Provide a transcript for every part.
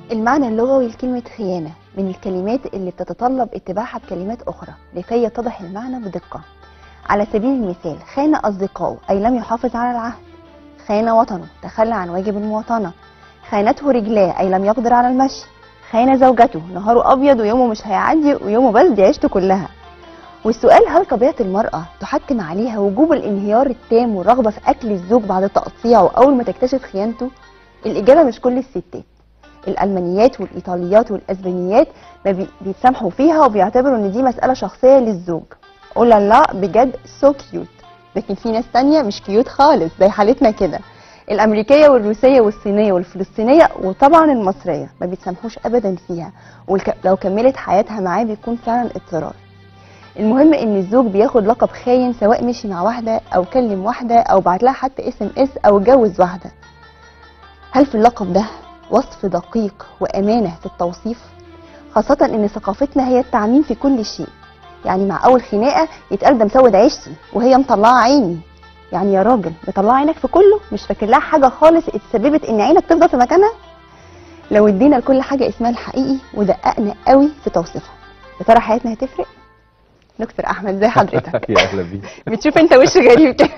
المعنى اللغوي لكلمة خيانة من الكلمات اللي بتتطلب اتباعها بكلمات أخرى لكي يتضح المعنى بدقة على سبيل المثال خان أصدقائه أي لم يحافظ على العهد خان وطنه تخلى عن واجب المواطنة خانته رجلاه أي لم يقدر على المشي خان زوجته نهاره أبيض ويومه مش هيعدي ويومه بس دي عيشته كلها والسؤال هل طبيعة المرأة تحتم عليها وجوب الانهيار التام والرغبة في أكل الزوج بعد تقطيعه أول ما تكتشف خيانته؟ الإجابة مش كل الستات الألمانيات والإيطاليات والأسبانيات ما بي- بيتسامحوا فيها وبيعتبروا إن دي مسألة شخصية للزوج قول لا بجد سو كيوت لكن في ناس تانية مش كيوت خالص زي حالتنا كده الأمريكية والروسية والصينية والفلسطينية وطبعا المصرية ما بيتسامحوش أبدا فيها ولو كملت حياتها معاه بيكون فعلا اضطرار المهم ان الزوج بياخد لقب خاين سواء مشي مع واحده او كلم واحده او بعت لها حتى اس ام اس او اتجوز واحده هل في اللقب ده وصف دقيق وامانه في التوصيف خاصه ان ثقافتنا هي التعميم في كل شيء يعني مع اول خناقه يتقال ده مسود عيشتي وهي مطلعه عيني يعني يا راجل مطلعه عينك في كله مش فاكر لها حاجه خالص اتسببت ان عينك تفضل في مكانها لو ادينا لكل حاجه اسمها الحقيقي ودققنا قوي في توصيفها يا ترى حياتنا هتفرق دكتور احمد زي حضرتك يا اهلا بيك بتشوف انت وش غريب كده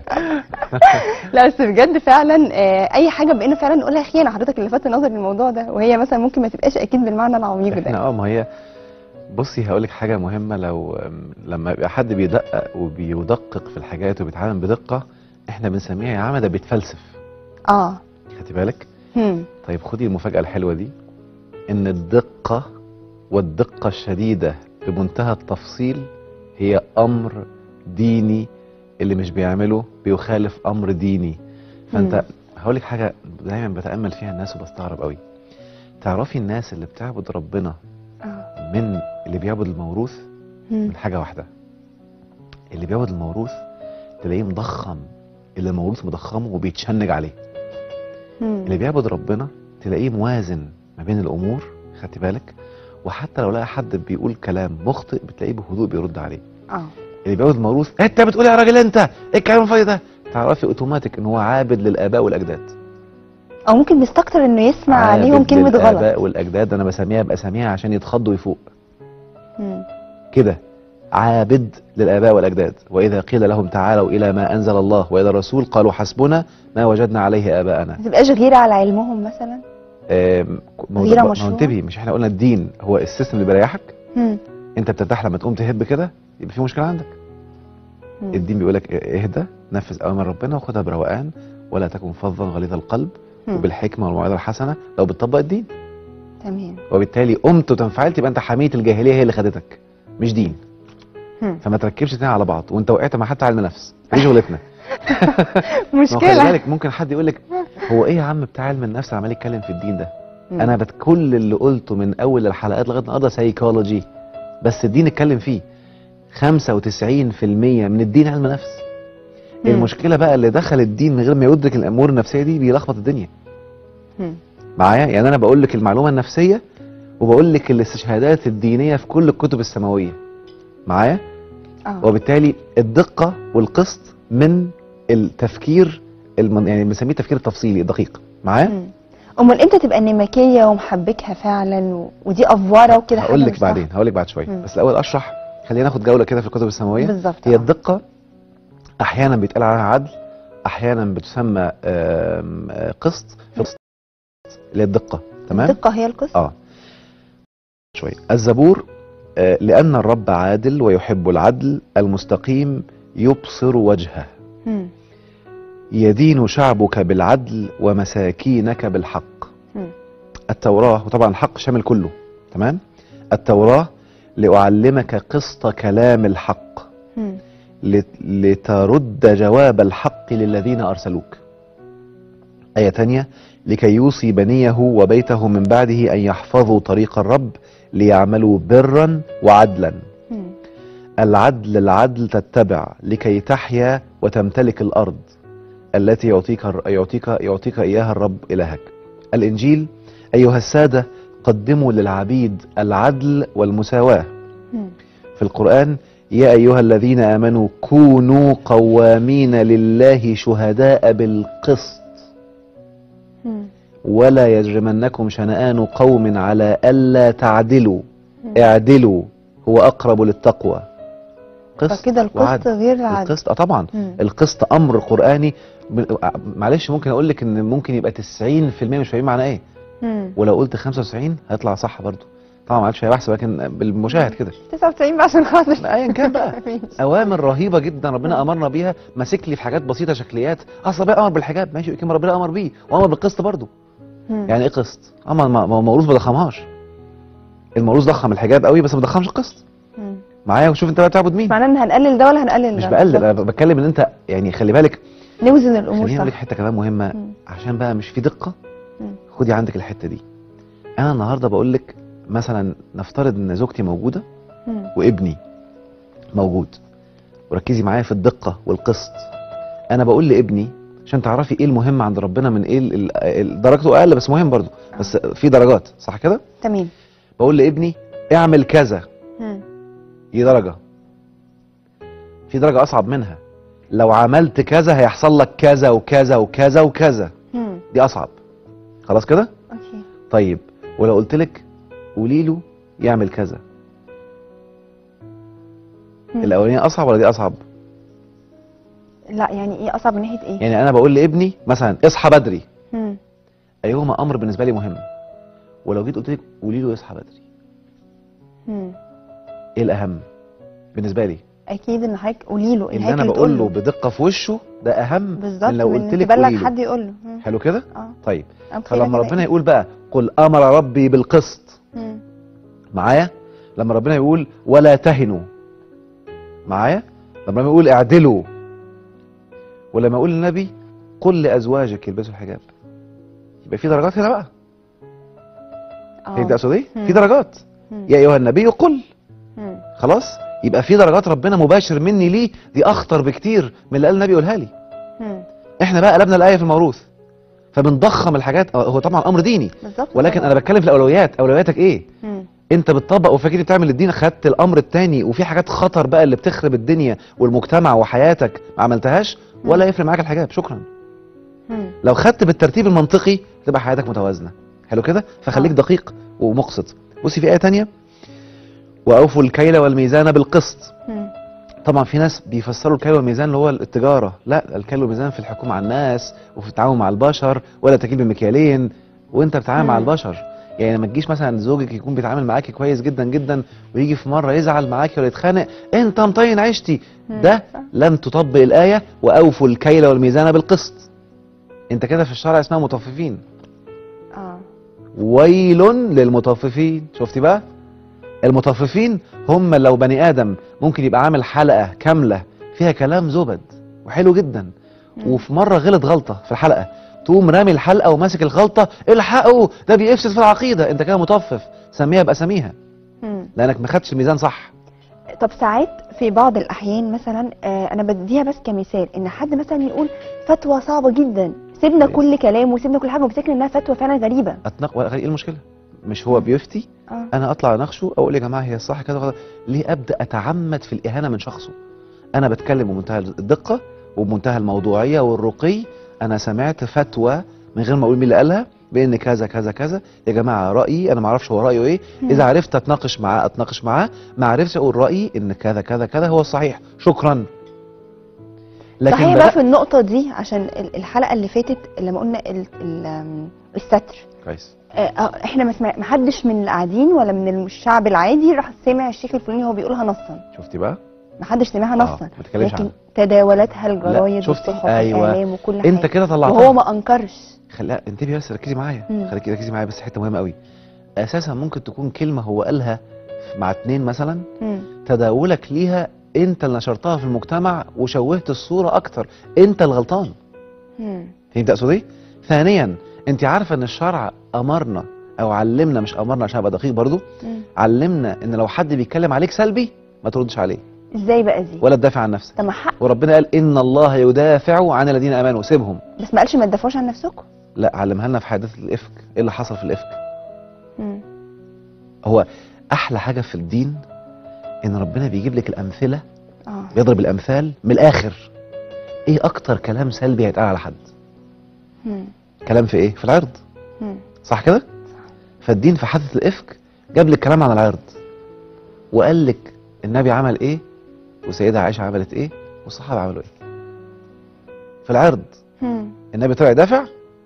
لا بس بجد فعلا آه، اي حاجه بقينا فعلا نقولها خيانه حضرتك اللي لفت نظري للموضوع ده وهي مثلا ممكن ما تبقاش اكيد بالمعنى العميق احنا ده اه ما هي بصي هقول لك حاجه مهمه لو أم، لما يبقى حد بيدقق وبيدقق في الحاجات وبيتعامل بدقه احنا بنسميها يا عم ده بيتفلسف اه خدي بالك هم. طيب خدي المفاجاه الحلوه دي ان الدقه والدقه الشديده بمنتهى التفصيل هي امر ديني اللي مش بيعمله بيخالف امر ديني فانت مم. هقول لك حاجه دايما بتامل فيها الناس وبستغرب قوي تعرفي الناس اللي بتعبد ربنا اه من اللي بيعبد الموروث هم. من حاجه واحده اللي بيعبد الموروث تلاقيه مضخم اللي الموروث مضخمه وبيتشنج عليه هم. اللي بيعبد ربنا تلاقيه موازن ما بين الامور خدتي بالك وحتى لو لقى حد بيقول كلام مخطئ بتلاقيه بهدوء بيرد عليه اه اللي بيعبد الموروث انت بتقول يا راجل انت ايه الكلام الفاضي ده تعرفي اوتوماتيك ان هو عابد للاباء والاجداد او ممكن بيستكتر انه يسمع عليهم عابد كلمه للاباء غلط والاجداد انا بسميها باساميها عشان يتخضوا يفوق هم. كده عابد للآباء والأجداد وإذا قيل لهم تعالوا إلى ما أنزل الله وإلى الرسول قالوا حسبنا ما وجدنا عليه آباءنا ما تبقاش غيره على علمهم مثلا آم، ما هو غيرة ده- ما هو مشروعة. انتبهي مش احنا قلنا الدين هو السيستم اللي بيريحك هم. انت بترتاح لما تقوم تهب كده يبقى في مشكله عندك هم. الدين بيقول لك اهدى نفذ اوامر ربنا وخدها بروقان ولا تكن فظا غليظ القلب هم. وبالحكمه والموعظه الحسنه لو بتطبق الدين تمام وبالتالي قمت وتنفعلت يبقى انت حميه الجاهليه هي اللي خدتك مش دين هم. فما تركبش اتنين على بعض وانت وقعت مع حتى علم نفس دي شغلتنا ما هو خلي مشكله بالك ممكن حد يقول لك هو ايه يا عم بتاع علم النفس عمال يتكلم في الدين ده هم. انا بت كل اللي قلته من اول الحلقات لغايه النهارده سايكولوجي بس الدين اتكلم فيه 95% من الدين علم نفس مم. المشكله بقى اللي دخل الدين من غير ما يدرك الامور النفسيه دي بيلخبط الدنيا هم. معايا يعني انا بقول لك المعلومه النفسيه وبقول لك الاستشهادات الدينيه في كل الكتب السماويه معايا اه وبالتالي الدقه والقسط من التفكير المن... يعني بنسميه التفكير التفصيلي الدقيق معايا هم. امال امتى تبقى نمكيه ومحبكها فعلا و... ودي افوره وكده هقول حاجة لك مش صح؟ بعدين هقول لك بعد شويه مم. بس الاول اشرح خلينا ناخد جوله كده في الكتب السماويه بالظبط هي آه. الدقه احيانا بيتقال عليها عدل احيانا بتسمى آم، آه، قسط في القسط اللي هي الدقه تمام الدقه هي القصه اه شويه الزبور آه، لان الرب عادل ويحب العدل المستقيم يبصر وجهه هم. يدين شعبك بالعدل ومساكينك بالحق مم. التوراة وطبعا الحق شامل كله تمام التوراة لأعلمك قسط كلام الحق هم. لت- لترد جواب الحق للذين أرسلوك آية تانية لكي يوصي بنيه وبيته من بعده أن يحفظوا طريق الرب ليعملوا برا وعدلا هم. العدل العدل تتبع لكي تحيا وتمتلك الارض التي يعطيك يعطيك يعطيك اياها الرب الهك. الانجيل ايها الساده قدموا للعبيد العدل والمساواه. هم. في القران يا ايها الذين امنوا كونوا قوامين لله شهداء بالقسط هم. ولا يجرمنكم شنآن قوم على ألا تعدلوا اعدلوا هو أقرب للتقوى قسط فكده القسط وعدل. غير العدل القسط اه طبعا مم. القسط امر قراني ب- معلش ممكن اقول لك ان ممكن يبقى 90% مش فاهمين معناه ايه مم. ولو قلت 95 هيطلع صح برضو طبعا معلش هي بحث ولكن بالمشاهد كده 99 بقى عشان خاطر ايا كان بقى اوامر رهيبه جدا ربنا امرنا بيها ماسك لي في حاجات بسيطه شكليات اصل ربنا امر بالحجاب ماشي يمكن ربنا امر بيه وامر بالقسط برضو مم. يعني ايه قسط اما ما- ما- الموروث ما ضخمهاش الموروث ضخم الحجاب قوي بس ما ضخمش القسط مم. معايا وشوف انت بقى بتعبد مين معناه ان هنقلل ده ولا هنقلل مش ده بقلل بالظبط. انا بتكلم ان انت يعني خلي بالك نوزن الامور خليني اقول لك صح حته كمان مهمه مم. عشان بقى مش في دقه مم. خدي عندك الحته دي انا النهارده بقول لك مثلا نفترض ان زوجتي موجوده مم. وابني موجود وركزي معايا في الدقه والقسط انا بقول لابني عشان تعرفي ايه المهم عند ربنا من ايه ال- ال- ال- درجته اقل بس مهم برضو بس في درجات صح كده تمام بقول لابني اعمل كذا مم. دي درجه في درجه اصعب منها لو عملت كذا هيحصل لك كذا وكذا وكذا وكذا مم. دي اصعب خلاص كده اوكي طيب ولو قلت لك قولي له يعمل كذا مم. الاولانيه اصعب ولا دي اصعب لا يعني ايه اصعب من ناحيه ايه يعني انا بقول لابني مثلا اصحى بدري مم. ايهما امر بالنسبه لي مهم ولو جيت قلت لك قولي له يصحى بدري مم. ايه الاهم بالنسبه لي اكيد ان حضرتك قولي له ان انا بقول له بدقه في وشه ده اهم بالظبط من لو من قلت لك تبلغ قولي له حد يقول له مم. حلو كده اه طيب أنا متخيلة فلما كده ربنا إيه. يقول بقى قل امر ربي بالقسط مم. معايا لما ربنا يقول ولا تهنوا معايا لما ربنا يقول اعدلوا ولما يقول للنبي قل لازواجك يلبسوا الحجاب يبقى في درجات هنا بقى هي دي اه اقصد ايه مم. في درجات مم. يا ايها النبي قل مم. خلاص يبقى في درجات ربنا مباشر مني ليه دي اخطر بكتير من اللي قال النبي قولها لي مم. احنا بقى قلبنا الايه في الموروث فبنضخم الحاجات آه، هو طبعا امر ديني بالظبط ولكن طبعاً. انا بتكلم في الاولويات اولوياتك ايه مم. انت بتطبق وفاكر بتعمل الدين خدت الامر التاني وفي حاجات خطر بقى اللي بتخرب الدنيا والمجتمع وحياتك ما عملتهاش ولا يفرق معاك الحجاب شكرا مم. لو خدت بالترتيب المنطقي تبقى حياتك متوازنه حلو كده فخليك آه. دقيق ومقسط بصي في ايه تانية واوفوا الكيل والميزان بالقسط مم. طبعا في ناس بيفسروا الكيل والميزان اللي هو التجاره لا الكيل والميزان في الحكم على الناس وفي التعامل مع البشر ولا تكيل بمكيالين وانت بتتعامل مع مم. البشر يعني ما تجيش مثلا زوجك يكون بيتعامل معاكي كويس جدا جدا ويجي في مره يزعل معاكي ولا يتخانق انت مطين عيشتي مم. ده صح. لم تطبق الايه واوفوا الكيل والميزان بالقسط انت كده في الشرع اسمها مطففين اه ويل للمطففين شفتي بقى المطففين هم لو بني ادم ممكن يبقى عامل حلقه كامله فيها كلام زبد وحلو جدا مم. وفي مره غلط غلطه في الحلقه تقوم رامي الحلقه وماسك الغلطه الحقوا ده بيفسد في العقيده انت كده مطفف سميها باساميها مم. لانك ما خدتش الميزان صح طب ساعات في بعض الاحيان مثلا آه انا بديها بس كمثال ان حد مثلا يقول فتوى صعبه جدا سيبنا كويس. كل كلام وسيبنا كل حاجه وبتفتكر انها فتوى فعلا غريبه أتنق... ولا- ايه المشكله مش هو بيفتي اه انا اطلع اناقشه اقول يا جماعه هي صح كذا وكذا ليه ابدا اتعمد في الاهانه من شخصه انا بتكلم بمنتهى الدقه وبمنتهى الموضوعيه والرقي انا سمعت فتوى من غير ما اقول مين اللي قالها بان كذا كذا كذا يا جماعه رايي انا ما اعرفش هو رايه ايه مم. اذا عرفت اتناقش معاه اتناقش معاه ما عرفتش اقول رايي ان كذا كذا كذا هو الصحيح شكرا صحيح بدأ- بقى في النقطه دي عشان ال- الحلقه اللي فاتت لما قلنا ال ال آم، الستر كويس آه، آه، احنا ما سمع- ما حدش من القاعدين ولا من الشعب العادي راح سمع الشيخ الفلاني وهو بيقولها نصا شفتي بقى ما حدش سمعها آه، نصا ما تتكلمش لكن عنها. تداولتها الجرايد شفتي؟ والصحف أيوة. والاعلام وكل حاجه انت كده طلعتها وهو ما انكرش خليها انتبهي بس ركزي معايا مم. خليكي ركزي معايا بس حته مهمه قوي اساسا ممكن تكون كلمه هو قالها مع اتنين مثلا مم. تداولك ليها انت اللي نشرتها في المجتمع وشوهت الصوره اكتر انت الغلطان مم. فهمت اقصد ايه ثانيا انت عارفه ان الشرع امرنا او علمنا مش امرنا عشان ابقى دقيق برضو مم. علمنا ان لو حد بيتكلم عليك سلبي ما تردش عليه ازاي بقى دي ولا تدافع عن نفسك طب ما حق وربنا قال ان الله يدافع عن الذين امنوا سيبهم بس ما قالش ما تدافعوش عن نفسكم لا علمها لنا في حادثه الافك ايه اللي حصل في الافك مم. هو احلى حاجه في الدين ان ربنا بيجيب لك الامثله اه بيضرب الامثال من الاخر ايه اكتر كلام سلبي هيتقال على حد مم. كلام في ايه في العرض مم. صح كده فالدين في حادثه الافك جاب لك كلام عن العرض وقال لك النبي عمل ايه وسيدة عائشه عملت ايه والصحابه عملوا ايه في العرض مم. النبي طلع يدافع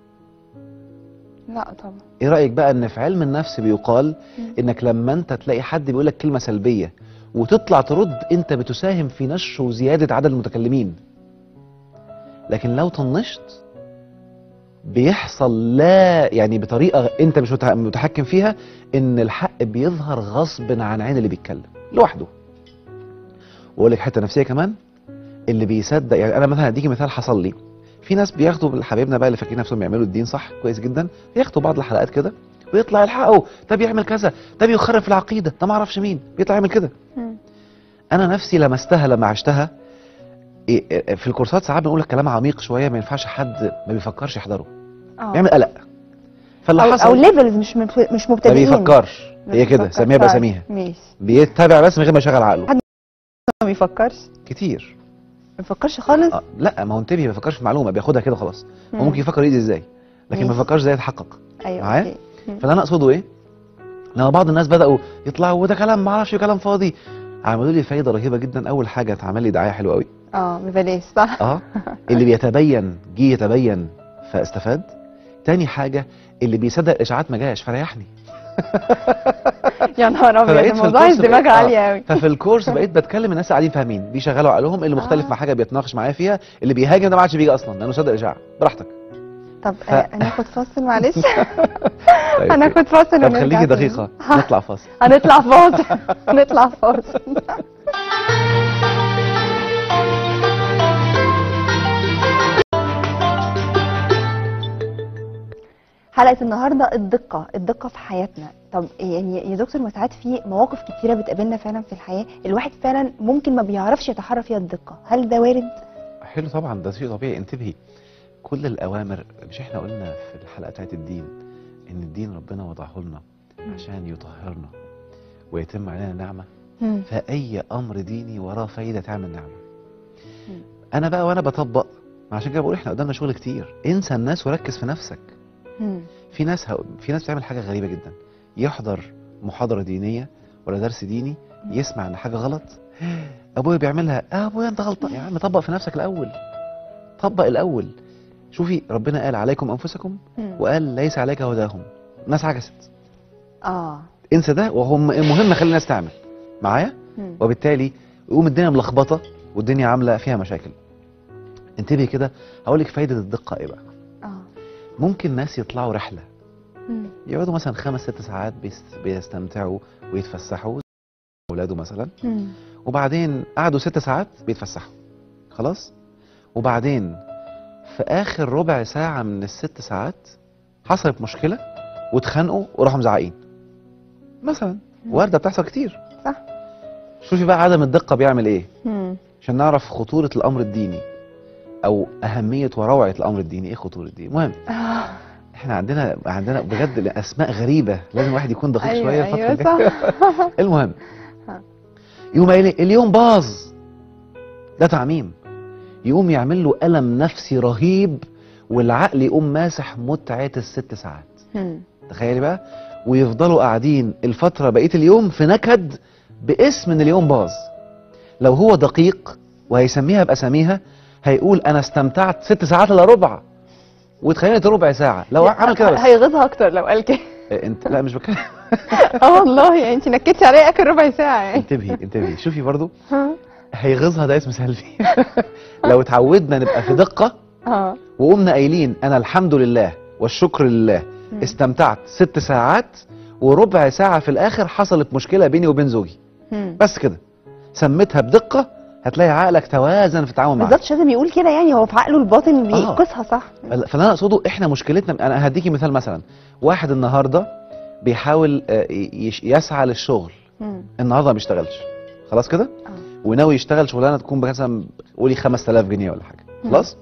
لا طبعا ايه رايك بقى ان في علم النفس بيقال مم. انك لما انت تلاقي حد بيقول لك كلمه سلبيه وتطلع ترد انت بتساهم في نشر وزياده عدد المتكلمين لكن لو طنشت بيحصل لا يعني بطريقه انت مش متح- متحكم فيها ان الحق بيظهر غصب عن عين اللي بيتكلم لوحده واقول لك حته نفسيه كمان اللي بيصدق يعني انا مثلا اديكي مثال حصل لي في ناس بياخدوا حبايبنا بقى اللي فاكرين نفسهم بيعملوا الدين صح كويس جدا ياخدوا بعض الحلقات كده ويطلع يلحقوا ده بيعمل كذا ده بيخرب في العقيده ده ما اعرفش مين بيطلع يعمل كده مم. انا نفسي لمستها لما عشتها إيه- إيه، في الكورسات ساعات بنقول لك كلام عميق شويه ما ينفعش حد ما بيفكرش يحضره اه بيعمل قلق فاللي او او حصل ليفلز مش مب- مش ما مبتدئين بيفكرش ما هي كده بيفكرش. سميها طيب، بسميها ماشي بيتبع بس من غير ما يشغل عقله حد- ما بيفكرش كتير ما بيفكرش خالص آه لا ما هو انتبه ما بيفكرش في معلومه بياخدها كده خلاص هو مم. ممكن يفكر يدي ازاي لكن ما ماشي. بيفكرش ازاي يتحقق ايوه معايا؟ أوكي. مم. فاللي انا اقصده ايه لما بعض الناس بداوا يطلعوا وده كلام ما اعرفش كلام فاضي عملوا لي فايده رهيبه جدا اول حاجه اتعمل لي دعايه حلوه قوي اه ببلاش صح اه اللي بيتبين جه يتبين فاستفاد تاني حاجه اللي بيصدق الاشاعات ما جاش فريحني يا نهار ابيض فبقيت في الموضوع الكورس الدماغ بقيت- آه. عاليه قوي ففي الكورس بقيت بتكلم الناس قاعدين فاهمين بيشغلوا عقلهم اللي مختلف آه. مع حاجه بيتناقش معايا فيها اللي بيهاجم ده ما عادش بيجي اصلا لانه صدق الاشاعه براحتك طب ف- آه، هناخد فاصل معلش طيب هناخد فاصل طب ونرجع خليكي تاني. دقيقه نطلع فاصل هنطلع فاصل هنطلع فاصل حلقة النهاردة الدقة الدقة في حياتنا طب يعني يا دكتور ما ساعات في مواقف كتيرة بتقابلنا فعلا في الحياة الواحد فعلا ممكن ما بيعرفش يتحرى فيها الدقة هل ده وارد؟ حلو طبعا ده شيء طبيعي انتبهي كل الاوامر مش احنا قلنا في الحلقه بتاعت الدين ان الدين ربنا وضعه لنا عشان يطهرنا ويتم علينا نعمه مم. فاي امر ديني وراه فايده تعمل نعمه مم. انا بقى وانا بطبق عشان كده بقول احنا قدامنا شغل كتير انسى الناس وركز في نفسك مم. في ناس ه... في ناس بتعمل حاجه غريبه جدا يحضر محاضره دينيه ولا درس ديني مم. يسمع ان حاجه غلط ابويا بيعملها آه ابويا انت غلطان يا عم طبق في نفسك الاول طبق الاول شوفي ربنا قال عليكم انفسكم مم. وقال ليس عليك هداهم الناس عكست اه انسى ده وهم المهم خلي الناس تعمل معايا مم. وبالتالي يقوم الدنيا ملخبطه والدنيا عامله فيها مشاكل انتبهي كده هقول لك فايده الدقه ايه بقى اه ممكن ناس يطلعوا رحله مم. يقعدوا مثلا خمس ست ساعات بيست- بيستمتعوا ويتفسحوا اولاده مثلا مم. وبعدين قعدوا ست ساعات بيتفسحوا خلاص وبعدين في اخر ربع ساعه من الست ساعات حصلت مشكله واتخانقوا وراحوا مزعقين مثلا مم. وارده بتحصل كتير صح. شوفي بقى عدم الدقه بيعمل ايه مم. عشان نعرف خطوره الامر الديني او اهميه وروعه الامر الديني ايه خطوره الدين المهم آه. احنا عندنا عندنا بجد اسماء غريبه لازم الواحد يكون دقيق ايوه شويه الفتره ايوه الجايه صح المهم ها. يقوم قايل إيه؟ اليوم باظ ده تعميم يقوم يعمل له ألم نفسي رهيب والعقل يقوم ماسح متعة الست ساعات مم. تخيلي بقى ويفضلوا قاعدين الفترة بقية اليوم في نكد باسم ان اليوم باظ لو هو دقيق وهيسميها بأساميها هيقول انا استمتعت ست ساعات الا ربع واتخيلت ربع ساعة لو عمل كده بس هيغيظها اكتر لو قال كده إيه، انت لا مش بتكلم اه والله يعني انت نكدتي عليا اخر ربع ساعه يعني انتبهي انتبهي شوفي برضو ها؟ هيغيظها ده اسم سلبي لو اتعودنا نبقى في دقة اه وقمنا قايلين انا الحمد لله والشكر لله مم. استمتعت ست ساعات وربع ساعة في الاخر حصلت مشكلة بيني وبين زوجي مم. بس كده سميتها بدقة هتلاقي عقلك توازن في التعامل معاك بالظبط مش لازم يقول كده يعني هو في عقله الباطن بيقيسها صح فال- فاللي انا اقصده احنا مشكلتنا انا هديكي مثال مثلا واحد النهارده بيحاول آه، يش- يسعى للشغل مم. النهارده ما بيشتغلش خلاص كده اه وناوي يشتغل شغلانه تكون مثلا قولي 5000 جنيه ولا حاجه مم. خلاص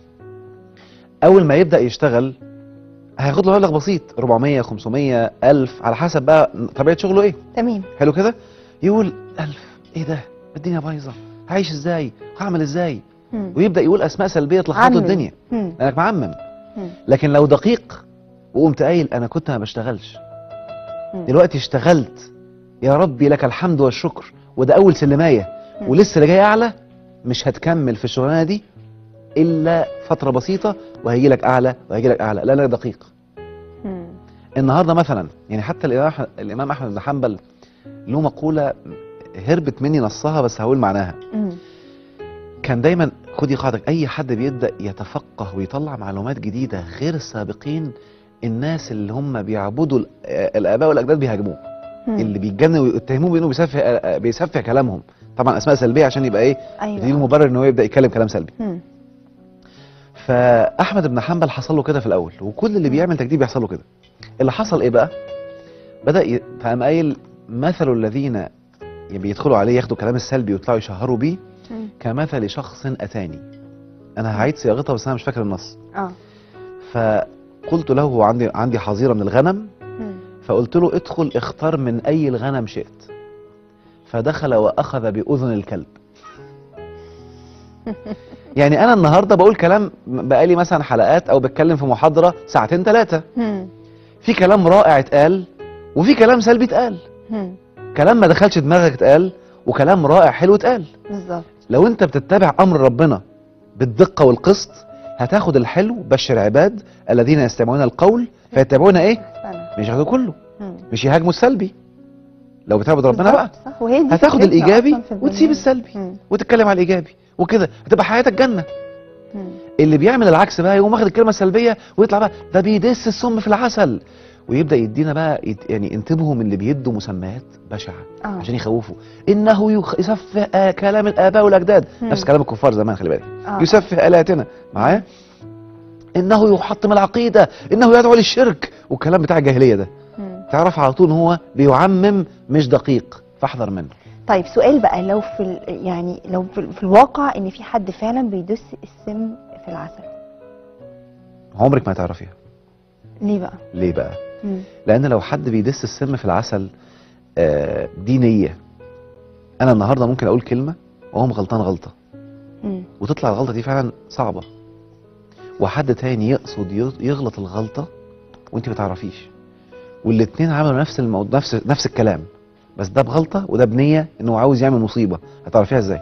اول ما يبدا يشتغل هياخد له مبلغ بسيط 400 500 1000 على حسب بقى طبيعه شغله ايه تمام حلو كده يقول 1000 ايه ده الدنيا بايظه هعيش ازاي هعمل ازاي مم. ويبدا يقول اسماء سلبيه تلخبطه عمم. الدنيا مم. لانك معمم مم. لكن لو دقيق وقمت قايل انا كنت ما بشتغلش مم. دلوقتي اشتغلت يا ربي لك الحمد والشكر وده اول سلمايه مم. ولسه اللي جاي اعلى مش هتكمل في الشغلانه دي الا فتره بسيطه وهيجي لك اعلى وهيجي لك اعلى لا لا دقيق مم. النهارده مثلا يعني حتى الامام أح- الامام احمد بن حنبل له مقوله هربت مني نصها بس هقول معناها مم. كان دايما خدي قاعدك اي حد بيبدا يتفقه ويطلع معلومات جديده غير السابقين الناس اللي هم بيعبدوا ال- آه، الاباء والاجداد بيهاجموه مم. اللي بيتجنوا ويتهموه بانه بيسفه آه، بيسفه كلامهم طبعا اسماء سلبيه عشان يبقى ايه يديله ايوه مبرر ان هو يبدا يتكلم كلام سلبي مم. فاحمد بن حنبل حصل له كده في الاول وكل اللي بيعمل تجديد بيحصل له كده اللي حصل ايه بقى بدا ي... فقام قايل مثل الذين يعني بيدخلوا عليه ياخدوا كلام السلبي ويطلعوا يشهروا بيه مم. كمثل شخص اتاني انا هعيد صياغتها بس انا مش فاكر النص اه فقلت له هو عندي عندي حظيره من الغنم مم. فقلت له ادخل اختار من اي الغنم شئت فدخل واخذ باذن الكلب يعني انا النهارده بقول كلام بقالي مثلا حلقات او بتكلم في محاضره ساعتين ثلاثه مم. في كلام رائع اتقال وفي كلام سلبي اتقال مم. كلام ما دخلش دماغك اتقال وكلام رائع حلو اتقال بالظبط لو انت بتتبع امر ربنا بالدقه والقسط هتاخد الحلو بشر عباد الذين يستمعون القول فيتبعون ايه أحسن. مش ياخدوا كله مم. مش يهاجموا السلبي لو بتعبد ربنا بقى بالظبط، صح وهي دي هتاخد فكرتنا الايجابي أصلاً في وتسيب البرنامج. السلبي مم. وتتكلم على الايجابي وكده هتبقى حياتك جنه مم. اللي بيعمل العكس بقى يقوم واخد الكلمه السلبيه ويطلع بقى ده بيدس السم في العسل ويبدا يدينا بقى يت- يعني انتبهوا من اللي بيدوا مسميات بشعه اه عشان يخوفوا انه يخ- يسفه آه كلام الاباء والاجداد مم. نفس كلام الكفار زمان خلي بالك آه. يسفه الهتنا معايا انه يحطم العقيده انه يدعو للشرك والكلام بتاع الجاهليه ده مم. تعرف على طول ان هو بيعمم مش دقيق فاحذر منه طيب سؤال بقى لو في ال- يعني لو في, في الواقع ان في حد فعلا بيدس السم في العسل عمرك ما هتعرفيها ليه بقى؟ ليه بقى مم. لان لو حد بيدس السم في العسل آه، دي نيه انا النهارده ممكن اقول كلمه وهو غلطان غلطه مم. وتطلع الغلطه دي فعلا صعبه وحد تاني يقصد يغ- يغلط الغلطه وانت ما تعرفيش والاتنين عملوا نفس الموضوع نفس نفس الكلام بس ده بغلطه وده بنيه انه عاوز يعمل مصيبه هتعرفيها ازاي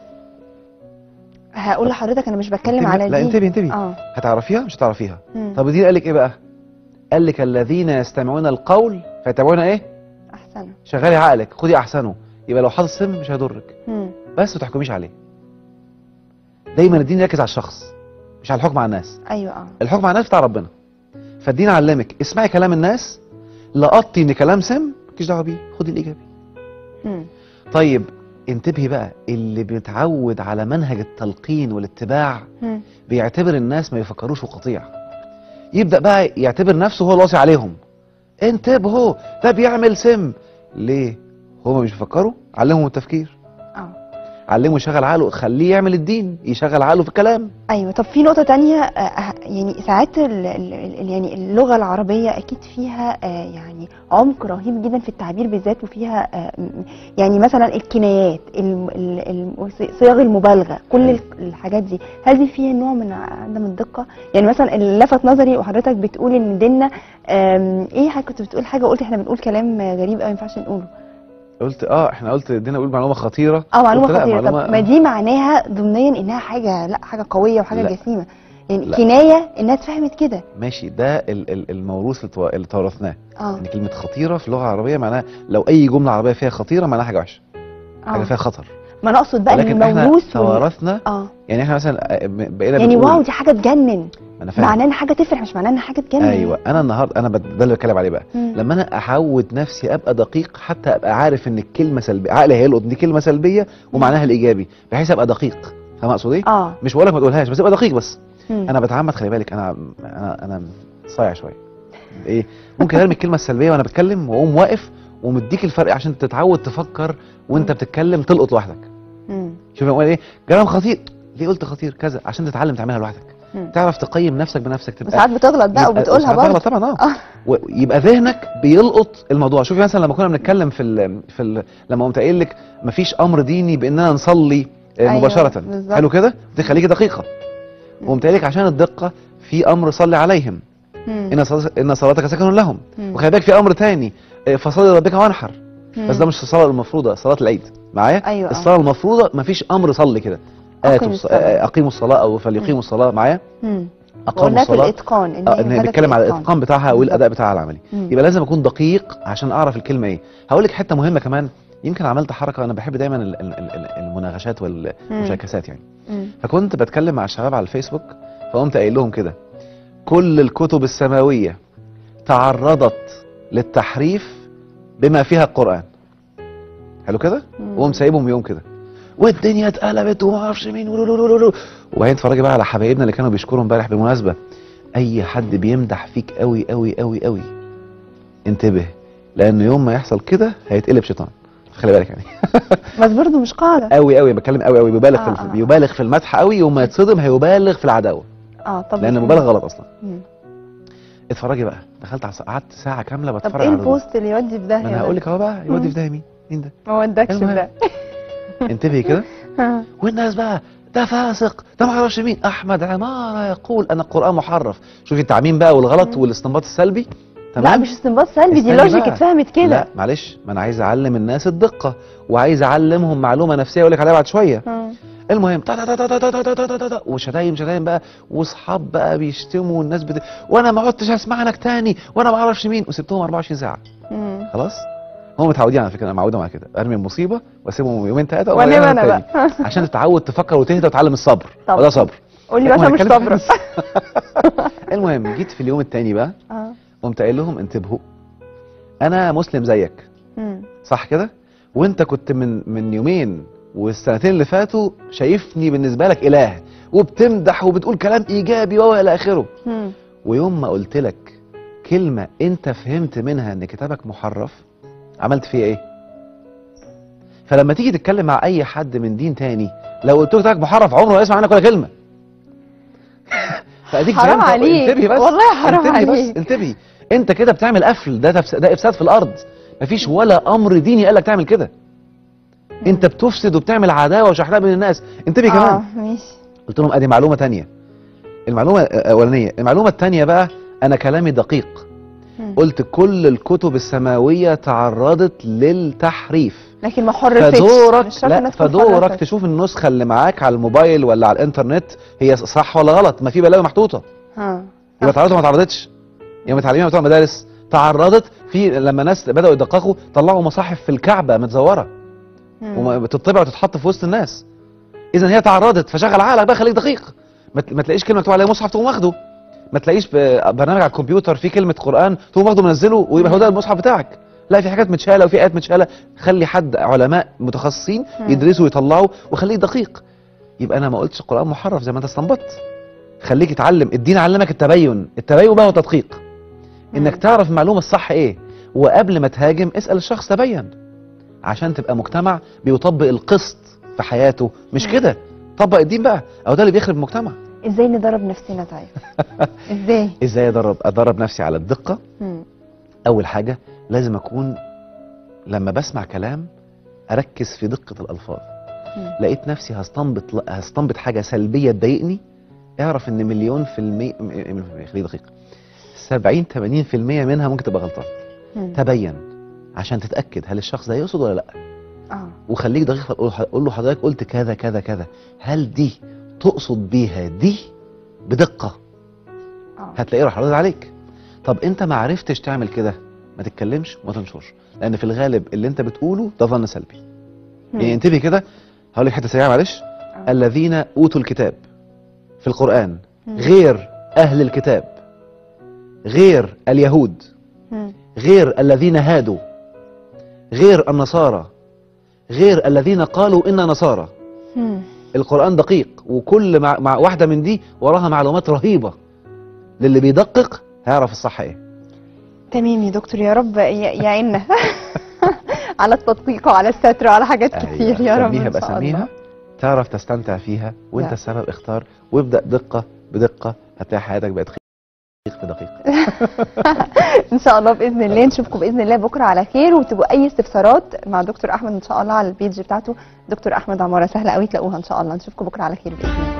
هقول لحضرتك انا مش بتكلم انتبهي- على لا دي انتبهي انتبهي اه هتعرفيها مش هتعرفيها مم. طب دي قال لك ايه بقى قال لك الذين يستمعون القول فيتبعون ايه احسن شغلي عقلك خدي احسنه يبقى لو حاطط سم مش هيضرك مم. بس ما تحكميش عليه دايما الدين يركز على الشخص مش على الحكم على الناس ايوه اه الحكم على الناس بتاع ربنا فالدين علمك اسمعي كلام الناس لقطتي ان كلام سم مالكيش دعوه بيه خدي الايجابي مم. طيب انتبهي بقى اللي بيتعود على منهج التلقين والاتباع مم. بيعتبر الناس ما يفكروش وقطيع يبدا بقى يعتبر نفسه هو الواصي عليهم انتبهوا ده بيعمل سم ليه هما مش بيفكروا علمهم التفكير اه علمه يشغل عقله خليه يعمل الدين يشغل عقله في الكلام ايوه طب في نقطه تانية آه، آه، يعني ساعات ال- ال- ال- يعني اللغه العربيه اكيد فيها آه، يعني عمق رهيب جدا في التعبير بالذات وفيها آه، م- يعني مثلا الكنايات الم- ال- الم- صيغ المبالغه كل أيوة. ال- الحاجات دي هل دي فيها نوع من عدم الدقه يعني مثلا اللي لفت نظري وحضرتك بتقول ان ديننا آم، ايه حاجه كنت بتقول حاجه قلت احنا بنقول كلام غريب قوي ما ينفعش نقوله قلت اه احنا قلت ادينا نقول معلومه خطيره اه معلومه قلت لا، خطيره معلومة- طب ما دي معناها ضمنيا انها حاجه لا حاجه قويه وحاجه لا. جسيمه يعني لا. كنايه الناس فهمت كده ماشي ده ال- ال- الموروث اللي تو- اللي تورثناه اه ان كلمه خطيره في اللغه العربيه معناها لو اي جمله عربيه فيها خطيره معناها حاجه وحشه حاجه اه فيها خطر ما انا اقصد بقى ولكن احنا الموروث وال... توارثنا اه يعني احنا مثلا آه، ب- بقينا يعني بنقول واو دي حاجه تجنن ما انا فاهم معناه ان حاجه تفرح مش معناه ان حاجه تجنن ايوه انا النهارده انا بد- ده اللي بتكلم عليه بقى مم. لما انا احود نفسي ابقى دقيق حتى ابقى عارف ان الكلمه سلبيه عقلي هيلقط دي كلمه سلبيه ومعناها الايجابي بحيث ابقى دقيق فاهم اقصد ايه اه مش بقول لك ما تقولهاش بس ابقى دقيق بس مم. انا بتعمد خلي بالك انا انا انا صايع شويه ايه ممكن ارمي الكلمه السلبيه وانا بتكلم واقوم واقف ومديك الفرق عشان تتعود تفكر وانت مم. بتتكلم تلقط لوحدك مم. شوف انا بقول ايه كلام خطير ليه قلت خطير كذا عشان تتعلم تعملها لوحدك مم. تعرف تقيم نفسك بنفسك تبقى وساعات بتغلط بقى يبقى- وبتقولها ساعات برضه بغلط طبعا اه اه ويبقى ذهنك بيلقط الموضوع شوفي مثلا لما كنا بنتكلم في ال في ال لما قمت قايل لك مفيش امر ديني باننا نصلي آه، أيوة، مباشره بالظبط. حلو كده دي خليكي دقيقه مم. وقمت قايل لك عشان الدقه في امر صلي عليهم مم. ان صلاتك ان صلاتك سكن لهم مم. وخلي بالك في امر تاني إيه، فصلي لربك وانحر مم. بس ده مش الصلاه المفروضه صلاه العيد معايا أيوة، آه. الصلاه المفروضه مفيش امر صلي كده أقم اتوا الص- الصلاة. آه، اقيموا الصلاه او فليقيموا الصلاه معايا مم. اقاموا قلنا في الصلاه الاتقان ان اه هي ان هي هدف بيتكلم على الاتقان بتاعها بالظبط. والاداء بتاعها العملي مم. يبقى لازم اكون دقيق عشان اعرف الكلمه ايه هقول لك حته مهمه كمان يمكن عملت حركه انا بحب دايما ال- ال- ال- المناغشات والمشاكسات يعني مم. فكنت بتكلم مع الشباب على الفيسبوك فقمت قايل لهم كده كل الكتب السماويه تعرضت للتحريف بما فيها القران حلو كده مم. وقوم سايبهم يوم كده والدنيا اتقلبت وما اعرفش مين ولولولولو. وبعدين اتفرجي بقى على حبايبنا اللي كانوا بيشكروا امبارح بالمناسبه اي حد بيمدح فيك قوي قوي قوي قوي انتبه لان يوم ما يحصل كده هيتقلب شيطان خلي بالك يعني بس برضه مش قاعده قوي قوي بتكلم قوي قوي بيبالغ آه، في آه. الف... بيبالغ في المدح قوي يوم ما يتصدم هيبالغ في العداوه اه طب لان مبالغ غلط اصلا مم. اتفرجي بقى دخلت على قعدت ساعه كامله طب بتفرج ايه على الردود. البوست اللي يودي في ده ما انا هقول لك اهو بقى يودي في ده مين مين ده ما ودكش في المهم. ده انتبهي كده ها. والناس بقى ده فاسق ده ما اعرفش مين احمد عماره يقول ان القران محرف شوفي التعميم بقى والغلط مم. والاستنباط السلبي لا تمام مش استنباط سلبي دي استني لوجيك بقى. اتفهمت كده لا معلش ما انا عايز اعلم الناس الدقه وعايز اعلمهم معلومه نفسيه اقول لك عليها بعد شويه ها. المهم تا تا تا تا تا تا تا تا تا تا تا وشتايم شتايم بقى واصحاب بقى بيشتموا والناس بت... وانا ما عدتش هسمع لك تاني وانا ما اعرفش مين وسبتهم 24 ساعه مم. خلاص هم متعودين على فكره انا معودهم على كده ارمي المصيبه واسيبهم يومين ثلاثه وانام انا بقى عشان تتعود تفكر وتهدى وتتعلم الصبر طب. وده صبر قول لي بقى عشان مش وهنتكلم في صابره حديث. المهم جيت في اليوم الثاني بقى اه قمت قايل لهم انتبهوا انا مسلم زيك مم. صح كده وانت كنت من من يومين والسنتين اللي فاتوا شايفني بالنسبه لك اله وبتمدح وبتقول كلام ايجابي والى اخره مم. ويوم ما قلت لك كلمه انت فهمت منها ان كتابك محرف عملت فيها ايه فلما تيجي تتكلم مع اي حد من دين تاني لو قلت له كتابك محرف عمره ما يسمع عنك ولا كلمه فاديك حرام فهمت. عليك. انتبهي بس والله حرام انتبهي عليك. بس انتبهي انت كده بتعمل قفل ده تفس... ده افساد في الارض مفيش ولا امر ديني قال لك تعمل كده انت بتفسد وبتعمل عداوه وشحناء بين الناس انتبهي كمان اه ماشي قلت لهم ادي معلومه تانية المعلومه الاولانيه المعلومه الثانيه بقى انا كلامي دقيق مم. قلت كل الكتب السماويه تعرضت للتحريف لكن ما حرفتش فدورك مش شرط لا إنها تكون فدورك حرفت. تشوف النسخه اللي معاك على الموبايل ولا على الانترنت هي صح ولا غلط ما في بلاوي محطوطه ها يبقى تعرضت ولا ما تعرضتش يبقى متعلمين بتوع المدارس تعرضت في لما ناس بداوا يدققوا طلعوا مصاحف في الكعبه متزوره مم. وبتطبع وتتحط في وسط الناس اذا هي تعرضت فشغل عقلك بقى خليك دقيق ما ت- ما تلاقيش كلمه مكتوب عليها مصحف تقوم واخده ما تلاقيش ب- برنامج على الكمبيوتر فيه كلمه قران تقوم واخده منزله ويبقى هو ده المصحف بتاعك لا في حاجات متشاله وفي ايات متشاله خلي حد علماء متخصصين مم. يدرسوا ويطلعوا وخليك دقيق يبقى انا ما قلتش القران محرف زي ما انت استنبطت خليك اتعلم الدين علمك التبين التبين بقى هو تدقيق انك مم. تعرف المعلومه الصح ايه وقبل ما تهاجم اسال الشخص تبين عشان تبقى مجتمع بيطبق القسط في حياته مش مم. كده طبق الدين بقى او ده اللي بيخرب المجتمع ازاي ندرب نفسنا طيب ازاي ازاي ادرب ادرب نفسي على الدقه مم. اول حاجه لازم اكون لما بسمع كلام اركز في دقه الالفاظ مم. لقيت نفسي هستنبط هستنبط حاجه سلبيه تضايقني اعرف ان مليون في المية م- م- خليه دقيق 70 80% منها ممكن تبقى غلطان مم. تبين عشان تتاكد هل الشخص ده يقصد ولا لا اه وخليك دقيق قول قول له حضرتك قلت كذا كذا كذا هل دي تقصد بيها دي بدقه اه هتلاقيه راح رد عليك طب انت ما عرفتش تعمل كده ما تتكلمش وما تنشرش لان في الغالب اللي انت بتقوله ده ظن سلبي مم. يعني انتبه كده هقول لك حته سريعه معلش آه. الذين اوتوا الكتاب في القران مم. غير اهل الكتاب غير اليهود مم. غير الذين هادوا غير النصارى غير الذين قالوا إنا نصارى مم. القرآن دقيق وكل مع, مع واحدة من دي وراها معلومات رهيبة للي بيدقق هيعرف الصح ايه تمام يا دكتور يا رب ي- يعيننا على التدقيق وعلى الستر وعلى حاجات كتير يا رب سميها ان بقى شاء الله سميها تعرف تستمتع فيها وانت لا. السبب اختار وابدأ دقة بدقة هتلاقي حياتك بقت دقيق بدقيق ان شاء الله باذن الله نشوفكم باذن الله بكره على خير وتبقوا اي استفسارات مع دكتور احمد ان شاء الله على البيج بتاعته دكتور احمد عماره سهله قوي تلاقوها ان شاء الله نشوفكم بكره على خير باذن الله